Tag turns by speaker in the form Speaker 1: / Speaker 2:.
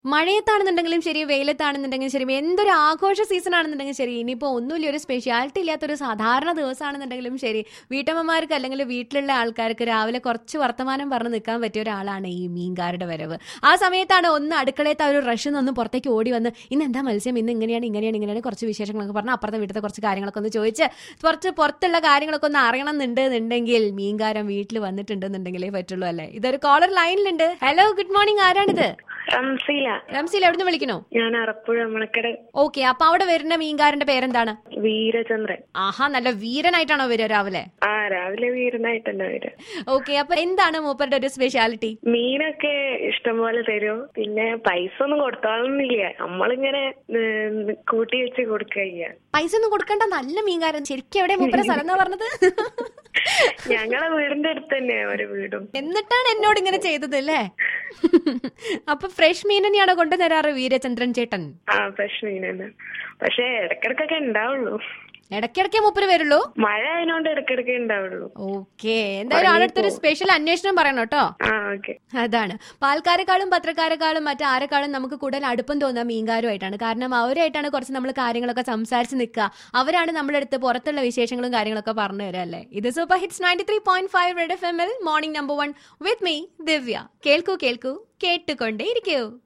Speaker 1: മഴയത്താണെന്നുണ്ടെങ്കിലും ശരി വെയിലത്താണെന്നുണ്ടെങ്കിലും ശരി എന്തൊരു ആഘോഷ സീസൺ ആണെന്നുണ്ടെങ്കിലും ശരി ഇനിയിപ്പോ ഒന്നുമില്ല ഒരു സ്പെഷ്യാലിറ്റി ഇല്ലാത്തൊരു സാധാരണ ദിവസമാണെന്നുണ്ടെങ്കിലും ശരി വീട്ടമ്മമാർക്ക് അല്ലെങ്കിൽ വീട്ടിലുള്ള ആൾക്കാർക്ക് രാവിലെ കുറച്ച് വർത്തമാനം പറഞ്ഞ് നിൽക്കാൻ പറ്റിയ ഒരാളാണ് ഈ മീൻകാരുടെ വരവ് ആ സമയത്താണ് ഒന്ന് അടുക്കളയത്തെ ആ ഒരു റഷ് നിന്ന് പുറത്തേക്ക് ഓടി വന്ന് ഇന്ന് എന്താ മത്സ്യം ഇന്ന് ഇങ്ങനെയാണ് ഇങ്ങനെയാണ് ഇങ്ങനെയാണ് കുറച്ച് വിശേഷങ്ങളൊക്കെ പറഞ്ഞ് അപ്പുറത്തെ വീട്ടിലത്തെ കുറച്ച് കാര്യങ്ങളൊക്കെ ഒന്ന് ചോദിച്ച് കുറച്ച് പുറത്തുള്ള കാര്യങ്ങളൊക്കെ ഒന്ന് അറിയണം എന്നുണ്ടെന്നുണ്ടെങ്കിൽ മീൻകാരൻ വീട്ടിൽ വന്നിട്ടുണ്ടെന്നുണ്ടെങ്കിലേ പറ്റുള്ളൂ അല്ലേ ഇതൊരു കോളർ ലൈനിലുണ്ട് ഹലോ ഗുഡ് മോർണിംഗ് ആരാണിത്
Speaker 2: റംസീല
Speaker 1: റംസീൽ എവിടുന്ന് വിളിക്കണോ
Speaker 2: ഞാൻ അറപ്പുഴ നമ്മളക്കട
Speaker 1: ഓക്കെ അപ്പൊ അവിടെ വരുന്ന മീൻകാരന്റെ പേരെന്താണ്
Speaker 2: വീരചന്ദ്രൻ
Speaker 1: ആഹാ നല്ല വീരനായിട്ടാണോ വരിക രാവിലെ
Speaker 2: ആ രാവിലെ വീരനായിട്ട് തന്നെ വരും
Speaker 1: ഓക്കെ അപ്പൊ എന്താണ് മൂപ്പരുടെ ഒരു സ്പെഷ്യാലിറ്റി
Speaker 2: മീനൊക്കെ ഇഷ്ടംപോലെ തരും പിന്നെ പൈസ ഒന്നും കൊടുത്തോളന്നില്ല നമ്മളിങ്ങനെ ഉം, കൂട്ടി വെച്ച് കൊടുക്കുക
Speaker 1: പൈസ ഒന്നും കൊടുക്കണ്ട നല്ല മീൻകാരൻ ശരിക്കും എവിടെ മൂപ്പര സ്ഥലം എന്നാ പറഞ്ഞത്
Speaker 2: ഞങ്ങളെ വീടിന്റെ അടുത്ത് തന്നെയാ ഒരു വീടും
Speaker 1: എന്നിട്ടാണ് എന്നോട് ഇങ്ങനെ ചെയ്തത് അല്ലേ അപ്പൊ ഫ്രഷ് മീൻ തന്നെയാണോ കൊണ്ടുതരാറ് വീരചന്ദ്രൻ ചേട്ടൻ
Speaker 2: ആ ഫ്രഷ് മീൻ തന്നെ പക്ഷെ ഇടക്കിടക്കൊക്കെ ഉണ്ടാവുള്ളൂ
Speaker 1: ഇടയ്ക്കിടയ്ക്കേ മൂപ്പര് വരുള്ളൂ
Speaker 2: മഴ അതിനോണ്ട് ഇടക്കിടക്കേ ഉണ്ടാവുള്ളൂ
Speaker 1: ഓക്കെ എന്തായാലും ആളടുത്തൊരു സ്പെഷ്യൽ അന്വേഷണം പറയണം കേട്ടോ
Speaker 2: ആ ഓക്കെ
Speaker 1: അതാണ് പാൽക്കാരെക്കാളും പത്രക്കാരെക്കാളും മറ്റാരെക്കാളും നമുക്ക് കൂടുതൽ അടുപ്പം തോന്നുക മീൻകാരുമായിട്ടാണ് കാരണം അവരായിട്ടാണ് കുറച്ച് നമ്മൾ കാര്യങ്ങളൊക്കെ സംസാരിച്ച് നിൽക്കുക അവരാണ് നമ്മുടെ അടുത്ത് പുറത്തുള്ള വിശേഷങ്ങളും കാര്യങ്ങളൊക്കെ പറഞ്ഞു തരാം അല്ലേ ഇത് super hits ninety three point five red F M എൽ morning number one with me Divya കേൾക്കൂ കേൾക്കൂ കേട്ടുകൊണ്ടേ ഇരിക്കൂ